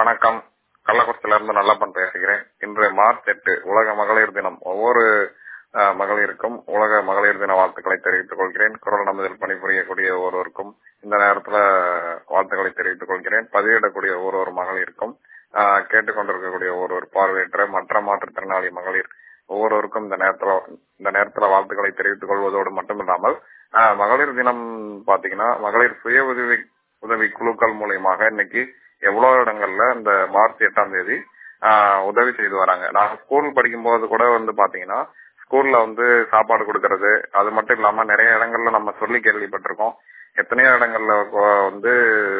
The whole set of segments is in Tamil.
வணக்கம் கள்ளக்குறிச்சியில இருந்து நல்லப்பன் பேசுகிறேன் இன்று மார்ச் எட்டு உலக மகளிர் தினம் ஒவ்வொரு அஹ், மகளிருக்கும் உலக மகளிர் தின வாழ்த்துக்களை தெரிவித்துக் கொள்கிறேன் குரல் நமதில் பணிபுரியக்கூடிய ஒருவருக்கும் இந்த நேரத்துல வாழ்த்துக்களை தெரிவித்துக் கொள்கிறேன் பதிவிடக்கூடிய ஒவ்வொரு மகளிருக்கும் அஹ், கேட்டுக்கொண்டிருக்கக்கூடிய ஒருவர் பார்வையற்ற மற்ற மாற்றுத்திறனாளி மகளிர் ஒவ்வொருவருக்கும் இந்த நேரத்துல இந்த நேரத்துல வாழ்த்துக்களை தெரிவித்துக் கொள்வதோடு மட்டுமில்லாமல் அஹ், மகளிர் தினம் பாத்தீங்கன்னா மகளிர் சுய உதவி உதவி குழுக்கள் மூலியமாக இன்னைக்கு எவ்வளவு இடங்கள்ல இந்த மார்ச் எட்டாம் தேதி ஆஹ், உதவி செய்து வராங்க நான் ஸ்கூல் படிக்கும் போது கூட வந்து பாத்தீங்கன்னா ஸ்கூல்ல வந்து சாப்பாடு கொடுக்கறது அது மட்டும் இல்லாம நிறைய இடங்கள்ல நம்ம சொல்லி கேள்விப்பட்டிருக்கோம் எத்தனையோ இடங்கள்ல கொ- வந்து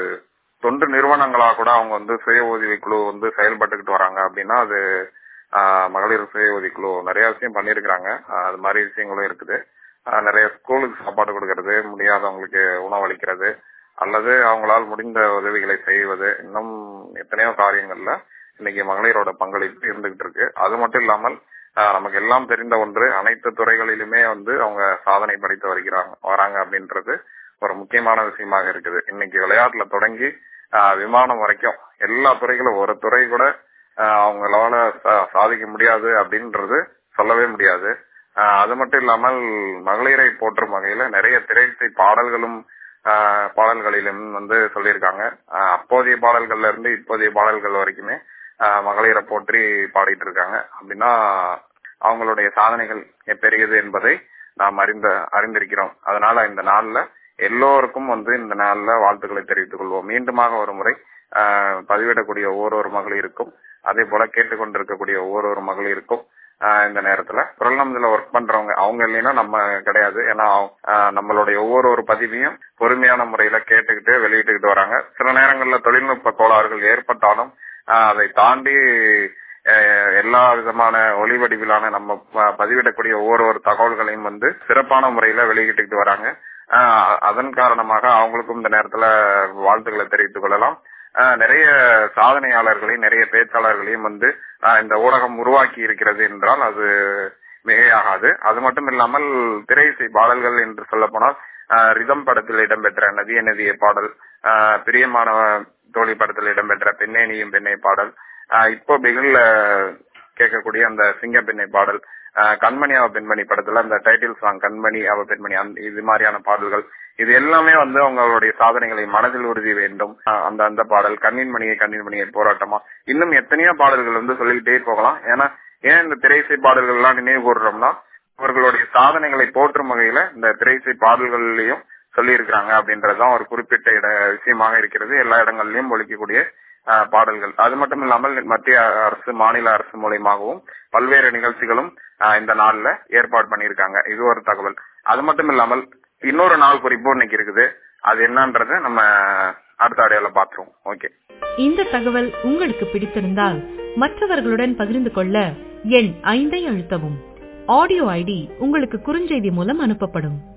தொண்டு நிறுவனங்களா கூட அவங்க வந்து சுய உதவி குழு வந்து செயல்பட்டுக்கிட்டு வராங்க அப்படின்னா அது ஆஹ், மகளிர் சுய உதவி குழு நிறைய விஷயம் பண்ணிருக்கிறாங்க அது மாதிரி விஷயங்களும் இருக்குது ஆஹ், நிறைய ஸ்கூலுக்கு சாப்பாடு கொடுக்கறது முடியாதவங்களுக்கு உணவளிக்கிறது அல்லது அவங்களால் முடிந்த உதவிகளை செய்வது இன்னும் எத்தனையோ காரியங்கள்ல இன்னைக்கு மகளிரோட பங்களிப்பு இருந்துகிட்டு இருக்கு அது மட்டும் இல்லாமல் ஆஹ், நமக்கு எல்லாம் தெரிந்த ஒன்று அனைத்து துறைகளிலுமே வந்து அவங்க சாதனை படைத்து வருகிறாங்க வராங்க அப்படின்றது ஒரு முக்கியமான விஷயமாக இருக்குது இன்னைக்கு விளையாட்டுல தொடங்கி ஆஹ், விமானம் வரைக்கும் எல்லா துறைகளும் ஒரு துறை கூட ஆஹ், அவங்களால சா- சாதிக்க முடியாது அப்படின்றது சொல்லவே முடியாது ஆஹ், அது மட்டும் இல்லாமல் மகளிரை போற்றும் வகையில நிறைய திரையிசை பாடல்களும் ஆஹ், பாடல்களிலும் வந்து சொல்லியிருக்காங்க ஆஹ், அப்போதைய பாடல்கள்ல இருந்து இப்போதைய பாடல்கள் வரைக்குமே ஆஹ், மகளிரை போற்றி பாடிட்டு இருக்காங்க அப்படின்னா அவங்களுடைய சாதனைகள் பெரியது என்பதை நாம் அறிந்த அறிந்திருக்கிறோம் அதனால இந்த நாள்ல எல்லோருக்கும் வந்து இந்த நாள்ல வாழ்த்துக்களை தெரிவித்துக் கொள்வோம் மீண்டுமாக ஒரு முறை ஆஹ், பதிவிடக்கூடிய ஒவ்வொரு மகளிருக்கும் அதே போல கேட்டுக்கொண்டிருக்கக்கூடிய ஒவ்வொரு மகளிருக்கும் ஆஹ், இந்த நேரத்துல பிரலம்ல ஒர்க் பண்றவங்க அவங்க இல்லைன்னா நம்ம கிடையாது ஏன்னா அவங்க- ஆஹ், நம்மளுடைய ஒவ்வொரு ஒரு பதிவையும் பொறுமையான முறையில கேட்டுக்கிட்டு வெளியிட்டுக்கிட்டு வராங்க சில நேரங்கள்ல தொழில்நுட்ப கோளாறுகள் ஏற்பட்டாலும் ஆஹ், அதை தாண்டி அஹ், எல்லா விதமான ஒளி வடிவிலான நம்ம ப- பதிவிடக்கூடிய ஒவ்வொரு ஒரு தகவல்களையும் வந்து சிறப்பான முறையில வெளியிட்டுக்கிட்டு வராங்க ஆஹ், அதன் காரணமாக அவங்களுக்கும் இந்த நேரத்துல வாழ்த்துக்களை தெரிவித்துக் கொள்ளலாம் ஆஹ், நிறைய சாதனையாளர்களையும் நிறைய பேச்சாளர்களையும் வந்து ஆஹ், இந்த ஊடகம் உருவாக்கி இருக்கிறது என்றால் அது மிகையாகாது அது மட்டும் இல்லாமல் திரையிசை பாடல்கள் என்று சொல்ல போனால் ரிதம் படத்தில் இடம்பெற்ற நதிய நதிய பாடல் ஆஹ், பிரியமான தோழி படத்தில் இடம்பெற்ற பெண்ணே நீயும் பெண்ணே பாடல் ஆஹ், இப்போ பிகில்ல கேட்கக்கூடிய அந்த சிங்க பெண்ணை பாடல் ஆஹ், கண்மணி அவ பெண்மணி படத்துல அந்த டைட்டில் சாங் கண்மணி அவ பெண்மணி அந்த இது மாதிரியான பாடல்கள் இது எல்லாமே வந்து அவங்களுடைய சாதனைகளை மனதில் உறுதி வேண்டும் ஆஹ், அந்த அந்த பாடல் கண்ணின் மணியை கண்ணின் மணியை போராட்டமா இன்னும் எத்தனையோ பாடல்கள் வந்து சொல்லிக்கிட்டே போகலாம் ஏன்னா ஏன் இந்த திரைசை பாடல்கள் எல்லாம் நினைவு கூறுறோம்னா அவர்களுடைய சாதனைகளை போற்றும் வகையில இந்த திரைசை பாடல்கள்லயும் சொல்லி இருக்கிறாங்க அப்படின்றதுதான் ஒரு குறிப்பிட்ட இட விஷயமாக இருக்கிறது எல்லா இடங்கள்லயும் ஒழிக்கக்கூடிய ஆஹ், பாடல்கள் அது மட்டும் இல்லாமல் மத்திய அரசு மாநில அரசு மூலியமாகவும் பல்வேறு நிகழ்ச்சிகளும் ஆஹ், இந்த நாள்ல ஏற்பாடு பண்ணியிருக்காங்க இது ஒரு தகவல் அது மட்டும் இல்லாமல் இன்னொரு நாள் குறிப்பும் இன்னைக்கு இருக்குது அது என்னன்றது நம்ம அடுத்த அடையாள பாத்துருவோம் ஓகே இந்த தகவல் உங்களுக்கு பிடித்திருந்தால் மற்றவர்களுடன் பகிர்ந்து கொள்ள எண் ஐந்தை அழுத்தவும் ஆடியோ ஐடி உங்களுக்கு குறுஞ்செய்தி மூலம் அனுப்பப்படும்